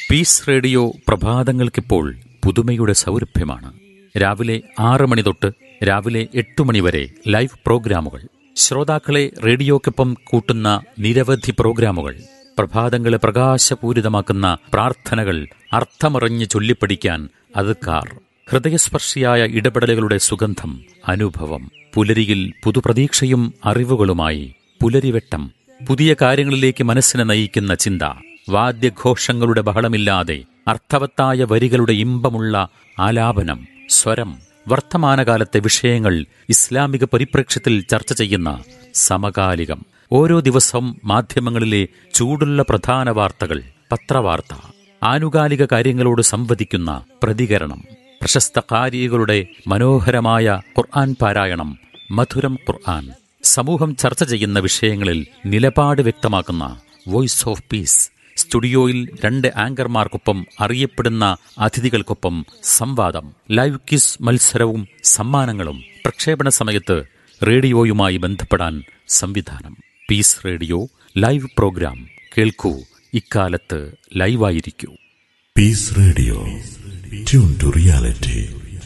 Piece radio പ്രഭാതങ്ങൾക്കിപ്പോൾ പുതുമയുടെ സൗരഭ്യമാണ് രാവിലെ ആറ് മണി തൊട്ട് രാവിലെ എട്ട് മണി വരെ ലൈവ് പ്രോഗ്രാമുകൾ ശ്രോതാക്കളെ റേഡിയോക്കൊപ്പം കൂട്ടുന്ന നിരവധി പ്രോഗ്രാമുകൾ പ്രഭാതങ്ങളെ പ്രകാശപൂരിതമാക്കുന്ന പ്രാർത്ഥനകൾ അർത്ഥമറിഞ്ഞ് ചൊല്ലിപ്പഠിക്കാൻ അതുക്കാർ ഹൃദയസ്പർശിയായ ഇടപെടലുകളുടെ സുഗന്ധം അനുഭവം പുലരിയിൽ പുതുപ്രതീക്ഷയും അറിവുകളുമായി പുലരിവെട്ടം പുതിയ കാര്യങ്ങളിലേക്ക് മനസ്സിനെ നയിക്കുന്ന ചിന്ത വാദ്യഘോഷങ്ങളുടെ ബഹളമില്ലാതെ അർത്ഥവത്തായ വരികളുടെ ഇമ്പമുള്ള ആലാപനം സ്വരം വർത്തമാനകാലത്തെ വിഷയങ്ങൾ ഇസ്ലാമിക പരിപ്രേക്ഷ്യത്തിൽ ചർച്ച ചെയ്യുന്ന സമകാലികം ഓരോ ദിവസവും മാധ്യമങ്ങളിലെ ചൂടുള്ള പ്രധാന വാർത്തകൾ പത്രവാർത്ത ആനുകാലിക കാര്യങ്ങളോട് സംവദിക്കുന്ന പ്രതികരണം പ്രശസ്ത കാരികളുടെ മനോഹരമായ ഖുർആൻ പാരായണം മധുരം ഖുർആൻ സമൂഹം ചർച്ച ചെയ്യുന്ന വിഷയങ്ങളിൽ നിലപാട് വ്യക്തമാക്കുന്ന വോയിസ് ഓഫ് പീസ് സ്റ്റുഡിയോയിൽ രണ്ട് ആങ്കർമാർക്കൊപ്പം അറിയപ്പെടുന്ന അതിഥികൾക്കൊപ്പം സംവാദം ലൈവ് ക്വിസ് മത്സരവും സമ്മാനങ്ങളും പ്രക്ഷേപണ സമയത്ത് റേഡിയോയുമായി ബന്ധപ്പെടാൻ സംവിധാനം പീസ് റേഡിയോ ലൈവ് പ്രോഗ്രാം കേൾക്കൂ ഇക്കാലത്ത് ലൈവായിരിക്കൂ Peace Radio. Tune to reality.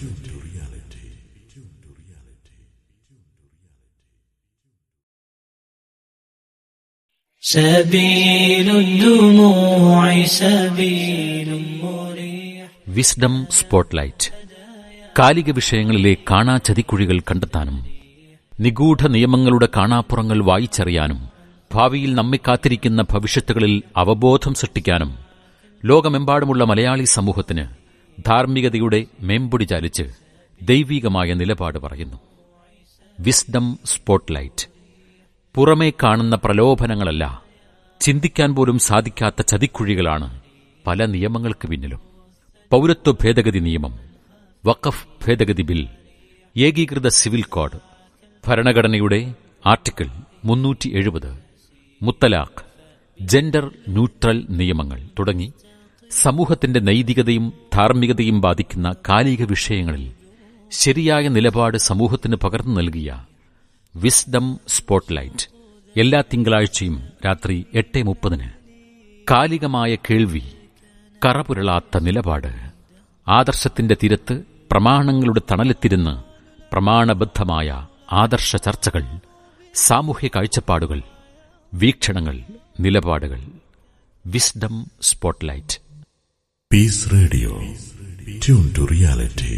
سبيل الدموع سبيل مريح wisdom spotlight കാലിക വിഷയങ്ങളിലെ കാണാ ചതിക്കുഴികൾ കണ്ടെത്താനും നിഗൂഢ നിയമങ്ങളുടെ കാണാപ്പുറങ്ങൾ വായിച്ചറിയാനും ഭാവിയിൽ നമ്മെ കാത്തിരിക്കുന്ന ഭവിഷ്യത്തുകളിൽ അവബോധം സൃഷ്ടിക്കാനും ലോകമെമ്പാടുമുള്ള മലയാളി സമൂഹത്തിന് ധാർമ്മികതയുടെ മേമ്പൊടി ചാലിച്ച് ദൈവീകമായ നിലപാട് പറയുന്നു വിസ്ഡം സ്പോട്ട്ലൈറ്റ് പുറമേ കാണുന്ന പ്രലോഭനങ്ങളല്ല ചിന്തിക്കാൻ പോലും സാധിക്കാത്ത ചതിക്കുഴികളാണ് പല നിയമങ്ങൾക്ക് പിന്നിലും പൗരത്വ ഭേദഗതി നിയമം വഖഫ് ഭേദഗതി ബിൽ ഏകീകൃത സിവിൽ കോഡ് ഭരണഘടനയുടെ ആർട്ടിക്കിൾ മുന്നൂറ്റി എഴുപത് മുത്തലാഖ് ജെൻഡർ ന്യൂട്രൽ നിയമങ്ങൾ തുടങ്ങി സമൂഹത്തിന്റെ നൈതികതയും ധാർമ്മികതയും ബാധിക്കുന്ന കാലിക വിഷയങ്ങളിൽ ശരിയായ നിലപാട് സമൂഹത്തിന് പകർന്നു നൽകിയ വിസ്ഡം സ്പോട്ട്ലൈറ്റ് എല്ലാ തിങ്കളാഴ്ചയും രാത്രി എട്ട് മുപ്പതിന് കാലികമായ കേൾവി കറപുരളാത്ത നിലപാട് ആദർശത്തിന്റെ തീരത്ത് പ്രമാണങ്ങളുടെ തണലെത്തിരുന്ന് പ്രമാണബദ്ധമായ ആദർശ ചർച്ചകൾ സാമൂഹ്യ കാഴ്ചപ്പാടുകൾ വീക്ഷണങ്ങൾ നിലപാടുകൾ wisdom spotlight Peace Radio. Tune to reality.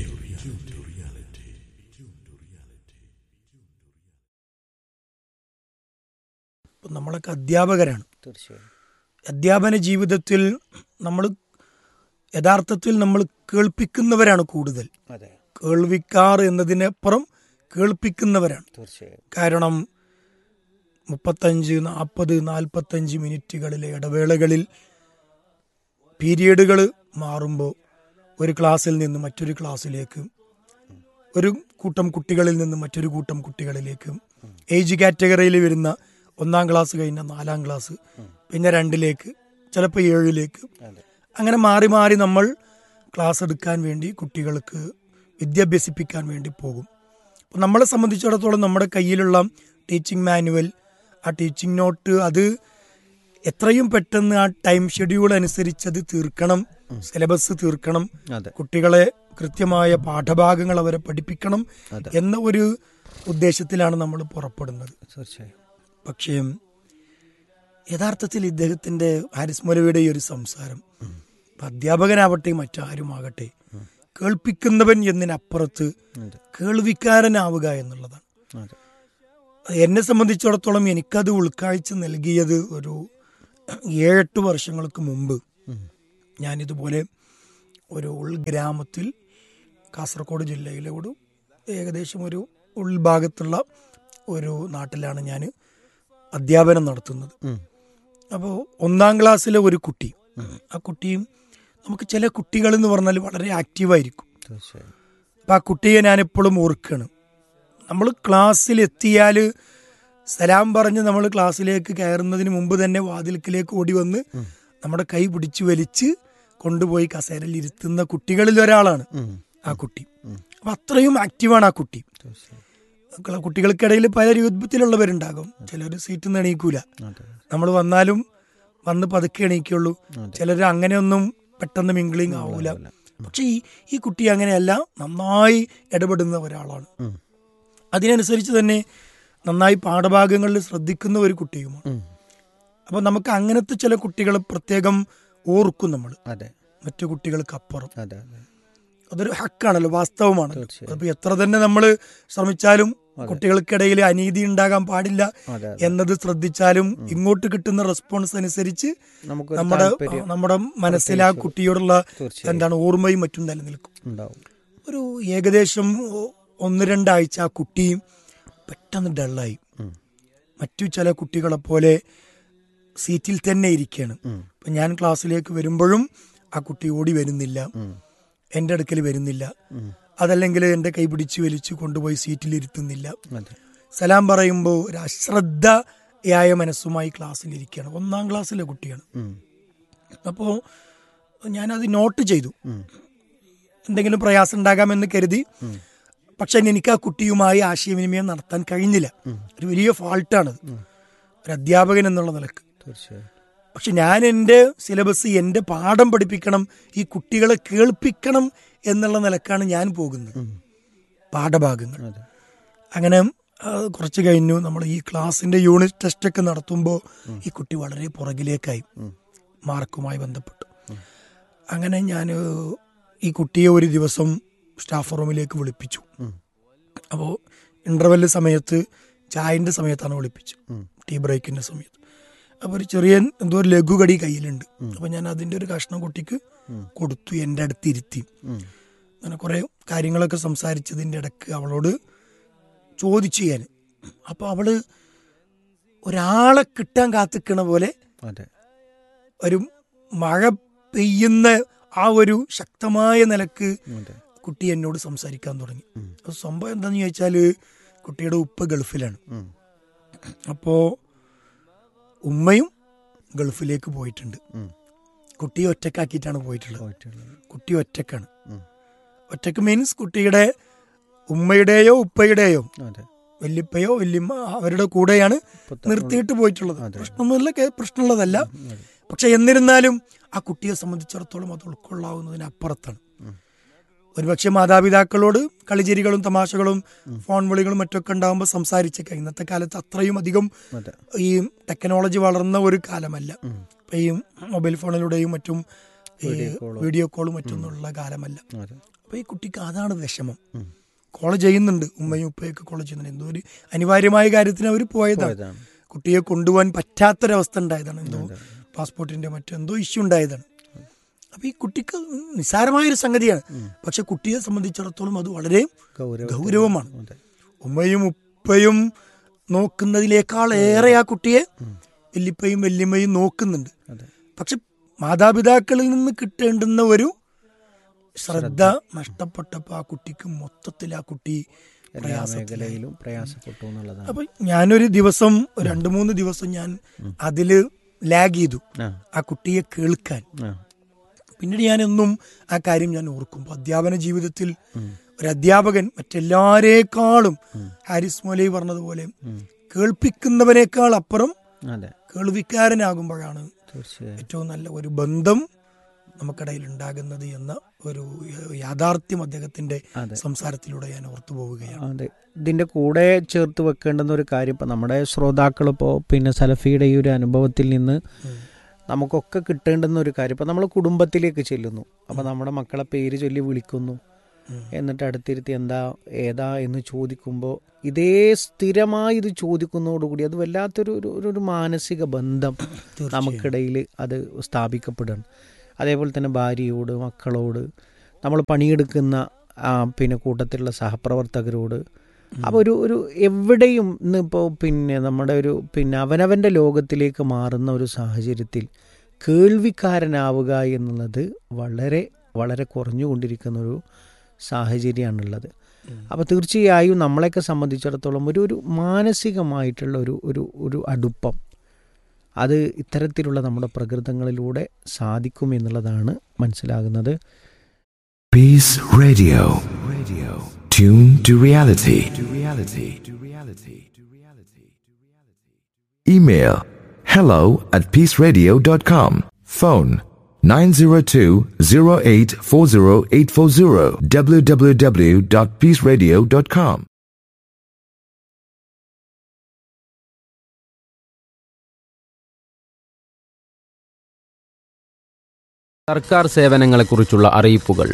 ഇപ്പം നമ്മളൊക്കെ അധ്യാപകരാണ് തീർച്ചയായും അധ്യാപന ജീവിതത്തിൽ നമ്മൾ യഥാർത്ഥത്തിൽ നമ്മൾ കേൾപ്പിക്കുന്നവരാണ് കൂടുതൽ അതെ കേൾവിക്കാർ എന്നതിനപ്പുറം കേൾപ്പിക്കുന്നവരാണ് തീർച്ചയായും കാരണം മുപ്പത്തഞ്ച് നാൽപ്പത് നാൽപ്പത്തഞ്ച് മിനിറ്റുകളിലെ ഇടവേളകളിൽ പീരിയഡുകൾ മാറുമ്പോൾ ഒരു ക്ലാസ്സിൽ നിന്ന് മറ്റൊരു ക്ലാസ്സിലേക്ക് ഒരു കൂട്ടം കുട്ടികളിൽ നിന്ന് മറ്റൊരു കൂട്ടം കുട്ടികളിലേക്ക് ഏജ് കാറ്റഗറിയിൽ വരുന്ന ഒന്നാം ക്ലാസ് കഴിഞ്ഞ നാലാം ക്ലാസ് പിന്നെ രണ്ടിലേക്ക് ചിലപ്പോൾ ഏഴിലേക്ക് അതെ അങ്ങനെ മാറി മാറി നമ്മൾ ക്ലാസ് എടുക്കാൻ വേണ്ടി കുട്ടികൾക്ക് വിദ്യാഭ്യസിപ്പിക്കാൻ വേണ്ടി പോകും അപ്പോൾ നമ്മളെ സംബന്ധിച്ചിടത്തോളം നമ്മുടെ കയ്യിലുള്ള ടീച്ചിങ് മാനുവൽ ആ ടീച്ചിങ് നോട്ട് അത് എത്രയും പെട്ടെന്ന് ആ ടൈം ഷെഡ്യൂൾ അനുസരിച്ച് അത് തീർക്കണം സിലബസ് തീർക്കണം അതെ കുട്ടികളെ കൃത്യമായ പാഠഭാഗങ്ങൾ അവരെ പഠിപ്പിക്കണം അതെ. എന്ന ഒരു ഉദ്ദേശത്തിലാണ് നമ്മൾ പുറപ്പെടുന്നത് തീർച്ചയായും പക്ഷേ യഥാർത്ഥത്തിൽ ഇദ്ദേഹത്തിന്റെ ഹാരിസ് മൊലവിയുടെ ഈ ഒരു സംസാരം ഇപ്പൊ അധ്യാപകനാവട്ടെ മറ്റാരുമാകട്ടെ കേൾപ്പിക്കുന്നവൻ എന്നതിനപ്പുറത്ത് അതെ കേൾവിക്കാരനാവുക എന്നുള്ളതാണ് അതെ എന്നെ സംബന്ധിച്ചിടത്തോളം എനിക്കത് ഉൾക്കാഴ്ച നൽകിയത് ഒരു ഏഴെട്ട് വർഷങ്ങൾക്ക് മുമ്പ് ഞാനിതുപോലെ ഒരു ഉൾഗ്രാമത്തിൽ കാസർഗോഡ് ജില്ലയിലെ ഒരു ഏകദേശം ഒരു ഉൾഭാഗത്തുള്ള ഒരു നാട്ടിലാണ് ഞാൻ അധ്യാപനം നടത്തുന്നത് ഉം. അപ്പോൾ ഒന്നാം ക്ലാസ്സിലെ ഒരു കുട്ടി ആ കുട്ടിയും നമുക്ക് ചില കുട്ടികൾ എന്ന് പറഞ്ഞാൽ വളരെ ആക്റ്റീവായിരിക്കും തീർച്ചയായും അപ്പം ആ കുട്ടിയെ ഞാൻ എപ്പോഴും ഓർക്കുകയാണ് നമ്മൾ ക്ലാസ്സിൽ എത്തിയാൽ സലാം പറഞ്ഞ് നമ്മൾ ക്ലാസ്സിലേക്ക് കയറുന്നതിന് മുമ്പ് തന്നെ വാതിൽക്കിലേക്ക് ഓടി വന്ന് നമ്മുടെ കൈ പിടിച്ചു വലിച്ച് കൊണ്ടുപോയി കസേരയിൽ ഇരുത്തുന്ന കുട്ടികളിൽ ഒരാളാണ് ഉം. ആ കുട്ടി അപ്പം അത്രയും ആക്റ്റീവാണ് ആ കുട്ടി തീർച്ചയായും മക്കളെ കുട്ടികൾക്കിടയിൽ പല രൂപത്തിലുള്ളവരുണ്ടാകും ചിലർ സീറ്റിൽ നിന്ന് എണീക്കൂല അതെ നമ്മൾ വന്നാലും വന്ന് പതുക്കെ എണീക്കുള്ളൂ ചിലർ അങ്ങനെയൊന്നും പെട്ടെന്ന് മിംഗ്ലിങ് ആവൂല പക്ഷെ ഈ ഈ കുട്ടി അങ്ങനെയല്ല നന്നായി ഇടപെടുന്ന ഒരാളാണ് അതിനനുസരിച്ച് തന്നെ നന്നായി പാഠഭാഗങ്ങളിൽ ശ്രദ്ധിക്കുന്ന ഒരു കുട്ടിയുമാണ് അപ്പൊ നമുക്ക് അങ്ങനത്തെ ചില കുട്ടികൾ പ്രത്യേകം ഓർക്കും നമ്മൾ അതെ മറ്റു കുട്ടികൾക്ക് അപ്പുറം അതെ അതെ അതൊരു ഹക്കാണല്ലോ വാസ്തവമാണ് തീർച്ചയായും. അപ്പൊ എത്ര തന്നെ നമ്മൾ ശ്രമിച്ചാലും കുട്ടികൾക്കിടയിൽ അനീതി ഉണ്ടാകാൻ പാടില്ല അതെ എന്നത് ശ്രദ്ധിച്ചാലും ഇങ്ങോട്ട് കിട്ടുന്ന റെസ്പോൺസ് അനുസരിച്ച് നമുക്കൊരു നമ്മുടെ താല്പര്യം നമ്മുടെ മനസ്സിൽ ആ കുട്ടിയോടുള്ള തീർച്ചയായും. എന്താണ് ഓർമ്മയും മറ്റും നിലനിൽക്കും ഉണ്ടാവും ഒരു ഏകദേശം ഒ- ഒന്ന് രണ്ടാഴ്ച ആ കുട്ടി പെട്ടെന്ന് ഡള്ളായി മറ്റു ചില കുട്ടികളെ പോലെ സീറ്റിൽ തന്നെ ഇരിക്കുകയാണ് ഇപ്പൊ ഞാൻ ക്ലാസ്സിലേക്ക് വരുമ്പോഴും ആ കുട്ടി ഓടി വരുന്നില്ല എൻ്റെ അടുക്കൽ വരുന്നില്ല അതല്ലെങ്കിൽ എൻ്റെ കൈ പിടിച്ച് വലിച്ചു കൊണ്ടുപോയി സീറ്റിൽ ഇരുത്തുന്നില്ല അതെ സലാം പറയുമ്പോൾ ഒരു അശ്രദ്ധയായ മനസ്സുമായി ക്ലാസ്സിലിരിക്കുകയാണ് ഒന്നാം ക്ലാസ്സിലെ കുട്ടിയാണ് ഉം. അപ്പോൾ ഞാനത് നോട്ട് ചെയ്തു എന്തെങ്കിലും പ്രയാസം ഉണ്ടാകാമെന്ന് കരുതി പക്ഷെ എനിക്ക് ആ കുട്ടിയുമായി ആശയവിനിമയം നടത്താൻ കഴിഞ്ഞില്ല ഒരു വലിയ ഫാൾട്ടാണത് ഒരു അധ്യാപകൻ എന്നുള്ള നിലക്ക് തീർച്ചയായും പക്ഷെ ഞാൻ എൻ്റെ സിലബസ് എൻ്റെ പാഠം പഠിപ്പിക്കണം ഈ കുട്ടികളെ കേൾപ്പിക്കണം എന്നുള്ള നിലക്കാണ് ഞാൻ പോകുന്നത് പാഠഭാഗങ്ങൾ അതെ അങ്ങനെ ആ, കുറച്ച് കഴിഞ്ഞു നമ്മൾ ഈ ക്ലാസ്സിന്റെ യൂണിറ്റ് ടെസ്റ്റ് ഒക്കെ നടത്തുമ്പോൾ ഈ കുട്ടി വളരെ പുറകിലേക്കായി മാർക്കുമായി ബന്ധപ്പെട്ട് അങ്ങനെ ഞാൻ ഈ കുട്ടിയെ ഒരു ദിവസം സ്റ്റാഫ് റൂമിലേക്ക് വിളിപ്പിച്ചു അപ്പോൾ ഇന്റർവെല് സമയത്ത് ചായന്റെ സമയത്താണ് വിളിപ്പിച്ചു ടീ ബ്രേക്കിന്റെ സമയത്ത് അപ്പോൾ ഒരു ചെറിയ എന്തോ ഒരു ലഘുകടി കയ്യിലുണ്ട് അപ്പോൾ ഞാൻ അതിന്റെ ഒരു കഷ്ണം കുട്ടിക്ക് കൊടുത്തു എൻ്റെ അടുത്ത് ഇരുത്തി അങ്ങനെ കുറെ കാര്യങ്ങളൊക്കെ സംസാരിച്ചതിൻ്റെ ഇടക്ക് അവളോട് ചോദിച്ചു ഞാൻ അപ്പോൾ അവള് ഒരാളെ കിട്ടാൻ കാത്തിക്കണ പോലെ അതെ ഒരു മഴ പെയ്യുന്ന ആ ഒരു ശക്തമായ നിലക്ക് അതെ കുട്ടി എന്നോട് സംസാരിക്കാൻ തുടങ്ങി അപ്പൊ സംഭവം എന്താന്ന് ചോദിച്ചാല് കുട്ടിയുടെ ഉപ്പ ഗൾഫിലാണ് ഉം. അപ്പോ ഉമ്മയും ഗൾഫിലേക്ക് പോയിട്ടുണ്ട് ഉം. കുട്ടിയെ ഒറ്റക്കാക്കിയിട്ടാണ് പോയിട്ടുള്ളത് പോയിട്ടുള്ളത് കുട്ടി ഒറ്റക്കാണ് ഉം. ഒറ്റക്ക് മീൻസ് കുട്ടിയുടെ ഉമ്മയുടെയോ ഉപ്പയുടെയോ അതെ വല്യപ്പയോ വല്യമ്മ അവരുടെ കൂടെയാണ് നിർത്തിയിട്ട് പോയിട്ടുള്ളത് പ്രശ്നമൊന്നുമില്ല കേ- പ്രശ്നമുള്ളതല്ല പക്ഷെ എന്നിരുന്നാലും ആ കുട്ടിയെ സംബന്ധിച്ചിടത്തോളം അത് ഉൾക്കൊള്ളാവുന്നതിന് അപ്പുറത്താണ് ഒരുപക്ഷെ മാതാപിതാക്കളോട് കളിചിരികളും തമാശകളും ഫോൺ വിളികളും മറ്റൊക്കെ ഉണ്ടാകുമ്പോൾ സംസാരിച്ചേക്കാം ഇന്നത്തെ കാലത്ത് അത്രയും അധികം അതെ ഈ ടെക്നോളജി വളർന്ന ഒരു കാലമല്ല ഇപ്പൊ ഈ മൊബൈൽ ഫോണിലൂടെയും മറ്റും ഈ വീഡിയോ കോളും മറ്റൊന്നുള്ള കാലമല്ല അതെ അപ്പൊ ഈ കുട്ടിക്ക് അതാണ് വിഷമം കോള് ചെയ്യുന്നുണ്ട് ഉമ്മയും ഉപ്പയൊക്കെ കോള് ചെയ്യുന്നുണ്ട് എന്തോ ഒരു അനിവാര്യമായ കാര്യത്തിന് അവർ പോയതാണ് പോയതാണ്. കുട്ടിയെ കൊണ്ടുപോകാൻ പറ്റാത്തൊരവസ്ഥ ഉണ്ടായതാണ് എന്തോ പാസ്പോർട്ടിന്റെ മറ്റെന്തോ ഇഷ്യൂ ഉണ്ടായതാണ് അപ്പൊ ഈ കുട്ടിക്ക് നിസ്സാരമായൊരു സംഗതിയാണ് പക്ഷെ കുട്ടിയെ സംബന്ധിച്ചിടത്തോളം അത് വളരെ ഗൗരവം ഗൗരവമാണ് അതെ ഉമ്മയും ഉപ്പയും നോക്കുന്നതിനേക്കാൾ ഏറെ ആ കുട്ടിയെ വല്യപ്പയും വല്യമ്മയും നോക്കുന്നുണ്ട് അതെ പക്ഷെ മാതാപിതാക്കളിൽ നിന്ന് കിട്ടേണ്ടുന്ന ഒരു ശ്രദ്ധ നഷ്ടപ്പെട്ടപ്പോ ആ കുട്ടിക്ക് മൊത്തത്തിൽ ആ കുട്ടി എല്ലാ പ്രയാസത്തിലായി മേഖലയിലും പ്രയാസപ്പെട്ടു എന്നുള്ളതാണ് അപ്പൊ ഞാനൊരു ദിവസം രണ്ടു മൂന്ന് ദിവസം ഞാൻ അതില് ലാഗ് ചെയ്തു ആ ആ കുട്ടിയെ കേൾക്കാൻ ആ പിന്നീട് ഞാനെന്നും ആ കാര്യം ഞാൻ ഓർക്കും അപ്പൊ അധ്യാപന ജീവിതത്തിൽ ഒരു അധ്യാപകൻ മറ്റെല്ലാരേക്കാളും ഹാരിസ് മോലി പറഞ്ഞതുപോലെ കേൾപ്പിക്കുന്നവനേക്കാൾ അപ്പുറം അതെ കേൾവിക്കാരനാകുമ്പോഴാണ് തീർച്ചയായും ഏറ്റവും നല്ല ഒരു ബന്ധം നമുക്കിടയിൽ ഉണ്ടാകുന്നത് എന്ന ഒരു യാഥാർത്ഥ്യം അദ്ദേഹത്തിന്റെ അതെ. സംസാരത്തിലൂടെ ഞാൻ ഓർത്തു പോവുകയാണ് അതെ ഇതിന്റെ കൂടെ ചേർത്ത് വെക്കേണ്ടുന്ന ഒരു കാര്യം ഇപ്പം നമ്മുടെ ശ്രോതാക്കൾ ഇപ്പോൾ പിന്നെ സലഫിയുടെ ഈ ഒരു അനുഭവത്തിൽ നിന്ന് നമുക്കൊക്കെ കിട്ടേണ്ടുന്ന ഒരു കാര്യം ഇപ്പം നമ്മൾ കുടുംബത്തിലേക്ക് ചെല്ലുന്നു അപ്പം നമ്മുടെ മക്കളെ പേര് ചൊല്ലി വിളിക്കുന്നു എന്നിട്ട് അടുത്തിരുത്തി എന്താ ഏതാ എന്ന് ചോദിക്കുമ്പോൾ ഇതേ സ്ഥിരമായി ഇത് ചോദിക്കുന്നതോടുകൂടി അത് വല്ലാത്തൊരു ഒരു- ഒരു- ഒരു മാനസിക ബന്ധം നമുക്കിടയിൽ അത് സ്ഥാപിക്കപ്പെടുകയാണ് അതേപോലെ തന്നെ ഭാര്യയോട് മക്കളോട് നമ്മൾ പണിയെടുക്കുന്ന ആ, പിന്നെ കൂട്ടത്തിലുള്ള സഹപ്രവർത്തകരോട് അപ്പോൾ ഒരു ഒരു എവിടെയും ഇന്നിപ്പോൾ പിന്നെ നമ്മുടെ ഒരു പിന്നെ അവനവൻ്റെ ലോകത്തിലേക്ക് മാറുന്ന ഒരു സാഹചര്യത്തിൽ കേൾവിക്കാരനാവുക എന്നുള്ളത് വളരെ വളരെ കുറഞ്ഞുകൊണ്ടിരിക്കുന്ന ഒരു സാഹചര്യമാണുള്ളത് അപ്പോൾ തീർച്ചയായും നമ്മളെയൊക്കെ സംബന്ധിച്ചിടത്തോളം ഒരു ഒരു മാനസികമായിട്ടുള്ള ഒരു ഒരു ഒരു അടുപ്പം അത് ഇത്തരത്തിലുള്ള നമ്മുടെ പ്രകൃതങ്ങളിലൂടെ സാധിക്കും എന്നുള്ളതാണ് മനസ്സിലാകുന്നത് Peace Radio. Radio. Tune to reality. To reality. To reality. To reality. Email hello at peaceradio.com. Phone 902-0840-840 www.peaceradio.com. സർക്കാർ സേവനങ്ങളെക്കുറിച്ചുള്ള അറിയിപ്പുകൾ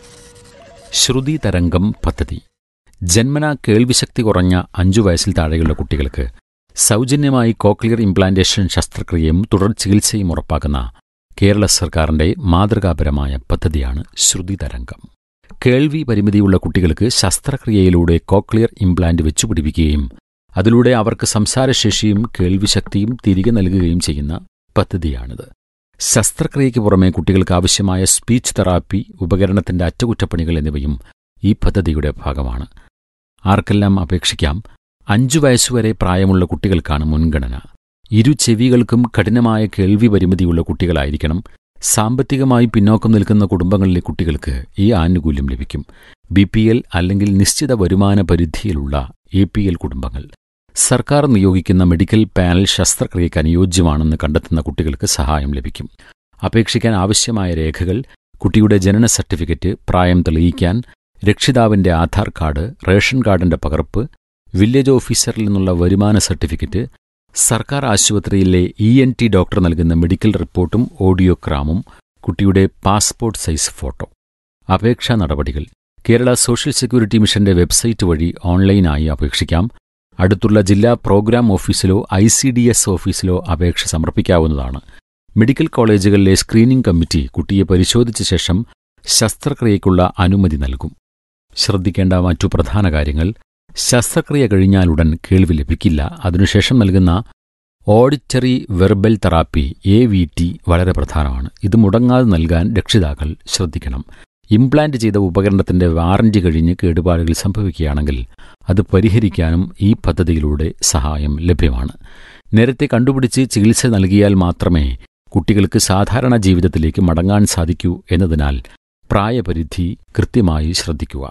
ശ്രുതി തരംഗം പദ്ധതി ജന്മനാ കേൾവിശക്തി കുറഞ്ഞ അഞ്ചു വയസ്സിൽ താഴെയുള്ള കുട്ടികൾക്ക് സൗജന്യമായി കോക്ലിയർ ഇംപ്ലാന്റേഷൻ ശസ്ത്രക്രിയയും തുടർ ചികിത്സയും ഉറപ്പാക്കുന്ന കേരള സർക്കാരിന്റെ മാതൃകാപരമായ പദ്ധതിയാണ് ശ്രുതി തരംഗം കേൾവി പരിമിതിയുള്ള കുട്ടികൾക്ക് ശസ്ത്രക്രിയയിലൂടെ കോക്ലിയർ ഇംപ്ലാന്റ് വെച്ചുപിടിപ്പിക്കുകയും അതിലൂടെ അവർക്ക് സംസാരശേഷിയും കേൾവിശക്തിയും തിരികെ നൽകുകയും ചെയ്യുന്ന പദ്ധതിയാണിത് ശസ്ത്രക്രിയയ്ക്ക് പുറമെ കുട്ടികൾക്ക് ആവശ്യമായ സ്പീച്ച് തെറാപ്പി ഉപകരണത്തിന്റെ അറ്റകുറ്റപ്പണികൾ എന്നിവയും ഈ പദ്ധതിയുടെ ഭാഗമാണ് ആർക്കെല്ലാം അപേക്ഷിക്കാം അഞ്ചു വയസ്സുവരെ പ്രായമുള്ള കുട്ടികൾക്കാണ് മുൻഗണന ഇരു ചെവികൾക്കും കഠിനമായ കേൾവി പരിമിതിയുള്ള കുട്ടികളായിരിക്കണം സാമ്പത്തികമായി പിന്നോക്കം നിൽക്കുന്ന കുടുംബങ്ങളിലെ കുട്ടികൾക്ക് ഈ ആനുകൂല്യം ലഭിക്കും ബി പി എൽ അല്ലെങ്കിൽ നിശ്ചിത വരുമാന പരിധിയിലുള്ള എ പി എൽ കുടുംബങ്ങൾ സർക്കാർ നിയോഗിക്കുന്ന മെഡിക്കൽ പാനൽ ശസ്ത്രക്രിയയ്ക്ക് അനുയോജ്യമാണെന്ന് കണ്ടെത്തുന്ന കുട്ടികൾക്ക് സഹായം ലഭിക്കും അപേക്ഷിക്കാൻ ആവശ്യമായ രേഖകൾ കുട്ടിയുടെ ജനന സർട്ടിഫിക്കറ്റ് പ്രായം തെളിയിക്കാൻ രക്ഷിതാവിന്റെ ആധാർ കാർഡ് റേഷൻ കാർഡിന്റെ പകർപ്പ് വില്ലേജ് ഓഫീസറിൽ നിന്നുള്ള വരുമാന സർട്ടിഫിക്കറ്റ് സർക്കാർ ആശുപത്രിയിലെ ഇ എൻ ടി ഡോക്ടർ നൽകുന്ന മെഡിക്കൽ റിപ്പോർട്ടും ഓഡിയോഗ്രാമും കുട്ടിയുടെ പാസ്പോർട്ട് സൈസ് ഫോട്ടോ അപേക്ഷാ നടപടികൾ കേരള സോഷ്യൽ സെക്യൂരിറ്റി മിഷന്റെ വെബ്സൈറ്റ് വഴി ഓൺലൈനായി അപേക്ഷിക്കാം അടുത്തുള്ള ജില്ലാ പ്രോഗ്രാം ഓഫീസിലോ ഐ സി ഡി എസ് ഓഫീസിലോ അപേക്ഷ സമർപ്പിക്കാവുന്നതാണ് മെഡിക്കൽ കോളേജുകളിലെ സ്ക്രീനിംഗ് കമ്മിറ്റി കുട്ടിയെ പരിശോധിച്ച ശേഷം ശസ്ത്രക്രിയയ്ക്കുള്ള അനുമതി നൽകും ശ്രദ്ധിക്കേണ്ട മറ്റു പ്രധാന കാര്യങ്ങൾ ശസ്ത്രക്രിയ കഴിഞ്ഞാലുടൻ കേൾവി ലഭിക്കില്ല അതിനുശേഷം നൽകുന്ന auditory verbal therapy A V T വളരെ പ്രധാനമാണ് ഇത് മുടങ്ങാതെ നൽകാൻ രക്ഷിതാക്കൾ ശ്രദ്ധിക്കണം ഇംപ്ലാന്റ് ചെയ്ത ഉപകരണത്തിന്റെ വാറന്റി കഴിഞ്ഞ് കേടുപാടുകൾ സംഭവിക്കുകയാണെങ്കിൽ അത് പരിഹരിക്കാനും ഈ പദ്ധതിയിലൂടെ സഹായം ലഭ്യമാണ് നേരത്തെ കണ്ടുപിടിച്ച് ചികിത്സ നൽകിയാൽ മാത്രമേ കുട്ടികൾക്ക് സാധാരണ ജീവിതത്തിലേക്ക് മടങ്ങാൻ സാധിക്കൂ എന്നതിനാൽ പ്രായപരിധി കൃത്യമായി ശ്രദ്ധിക്കുക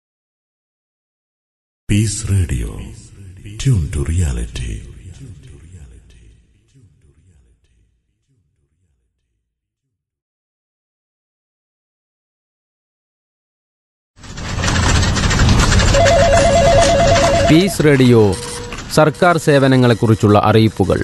Peace Radio. Tune to reality. Peace radio സർക്കാർ സേവനങ്ങളെക്കുറിച്ചുള്ള അറിയിപ്പുകൾ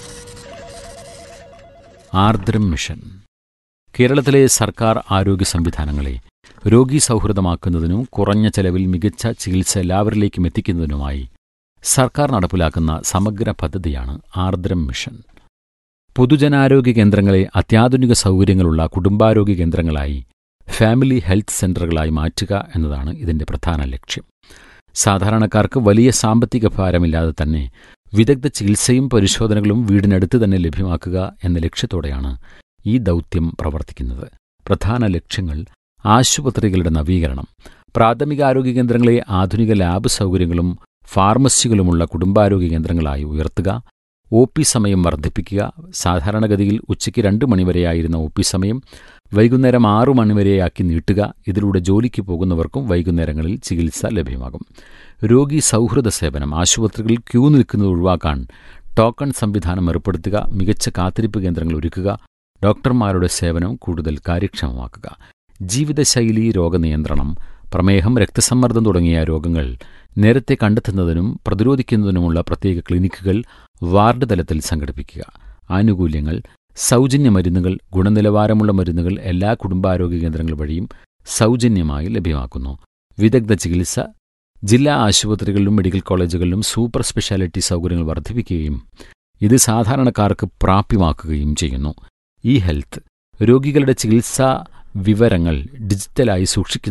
ആർദ്രം മിഷൻ കേരളത്തിലെ സർക്കാർ ആരോഗ്യ സംവിധാനങ്ങളെ രോഗീ സൗഹൃദമാക്കുന്നതിനും കുറഞ്ഞ ചെലവിൽ മികച്ച ചികിത്സ എല്ലാവരിലേക്കും എത്തിക്കുന്നതിനുമായി സർക്കാർ നടപ്പിലാക്കുന്ന സമഗ്ര പദ്ധതിയാണ് ആർദ്രം മിഷൻ പൊതുജനാരോഗ്യ കേന്ദ്രങ്ങളെ അത്യാധുനിക സൗകര്യങ്ങളുള്ള കുടുംബാരോഗ്യ കേന്ദ്രങ്ങളായി ഫാമിലി ഹെൽത്ത് സെന്ററുകളായി മാറ്റുക എന്നതാണ് ഇതിന്റെ പ്രധാന ലക്ഷ്യം സാധാരണക്കാർക്ക് വലിയ സാമ്പത്തിക ഭാരമില്ലാതെ തന്നെ വിദഗ്ധ ചികിത്സയും പരിശോധനകളും വീടിനടുത്ത് തന്നെ ലഭ്യമാക്കുക എന്ന ലക്ഷ്യത്തോടെയാണ് ഈ ദൗത്യം പ്രവർത്തിക്കുന്നത് പ്രധാന ലക്ഷ്യങ്ങൾ ആശുപത്രികളുടെ നവീകരണം പ്രാഥമികാരോഗ്യ കേന്ദ്രങ്ങളെ ആധുനിക ലാബ് സൗകര്യങ്ങളും ഫാർമസികളുമുള്ള കുടുംബാരോഗ്യ കേന്ദ്രങ്ങളായി ഉയർത്തുക ഒ പി സമയം വർദ്ധിപ്പിക്കുക സാധാരണഗതിയിൽ ഉച്ചയ്ക്ക് രണ്ട് മണിവരെയായിരുന്ന ഒ പി സമയം വൈകുന്നേരം ആറു മണിവരെയാക്കി നീട്ടുക ഇതിലൂടെ ജോലിക്ക് പോകുന്നവർക്കും വൈകുന്നേരങ്ങളിൽ ചികിത്സ ലഭ്യമാകും രോഗി സൗഹൃദ സേവനം ആശുപത്രികളിൽ ക്യൂ നിൽക്കുന്നത് ഒഴിവാക്കാൻ ടോക്കൺ സംവിധാനം ഏർപ്പെടുത്തുക മികച്ച കാത്തിരിപ്പ് കേന്ദ്രങ്ങൾ ഒരുക്കുക ഡോക്ടർമാരുടെ സേവനം കൂടുതൽ കാര്യക്ഷമമാക്കുക ജീവിതശൈലി രോഗനിയന്ത്രണം പ്രമേഹം രക്തസമ്മർദ്ദം തുടങ്ങിയ രോഗങ്ങൾ നേരത്തെ കണ്ടെത്തുന്നതിനും പ്രതിരോധിക്കുന്നതിനുമുള്ള പ്രത്യേക ക്ലിനിക്കുകൾ വാർഡ് തലത്തിൽ സംഘടിപ്പിക്കുക ആനുകൂല്യങ്ങൾ സൗജന്യ മരുന്നുകൾ ഗുണനിലവാരമുള്ള മരുന്നുകൾ എല്ലാ കുടുംബാരോഗ്യ കേന്ദ്രങ്ങൾ വഴിയും സൗജന്യമായി ലഭ്യമാക്കുന്നു വിദഗ്ധ ചികിത്സ ജില്ലാ ആശുപത്രികളിലും മെഡിക്കൽ കോളേജുകളിലും സൂപ്പർ സ്പെഷ്യാലിറ്റി സൗകര്യങ്ങൾ വർദ്ധിപ്പിക്കുകയും ഇത് സാധാരണക്കാർക്ക് പ്രാപ്യമാക്കുകയും ചെയ്യുന്നു ഇ ഹെൽത്ത് രോഗികളുടെ ചികിത്സാ വിവരങ്ങൾ ഡിജിറ്റലായി സൂക്ഷിക്കുന്ന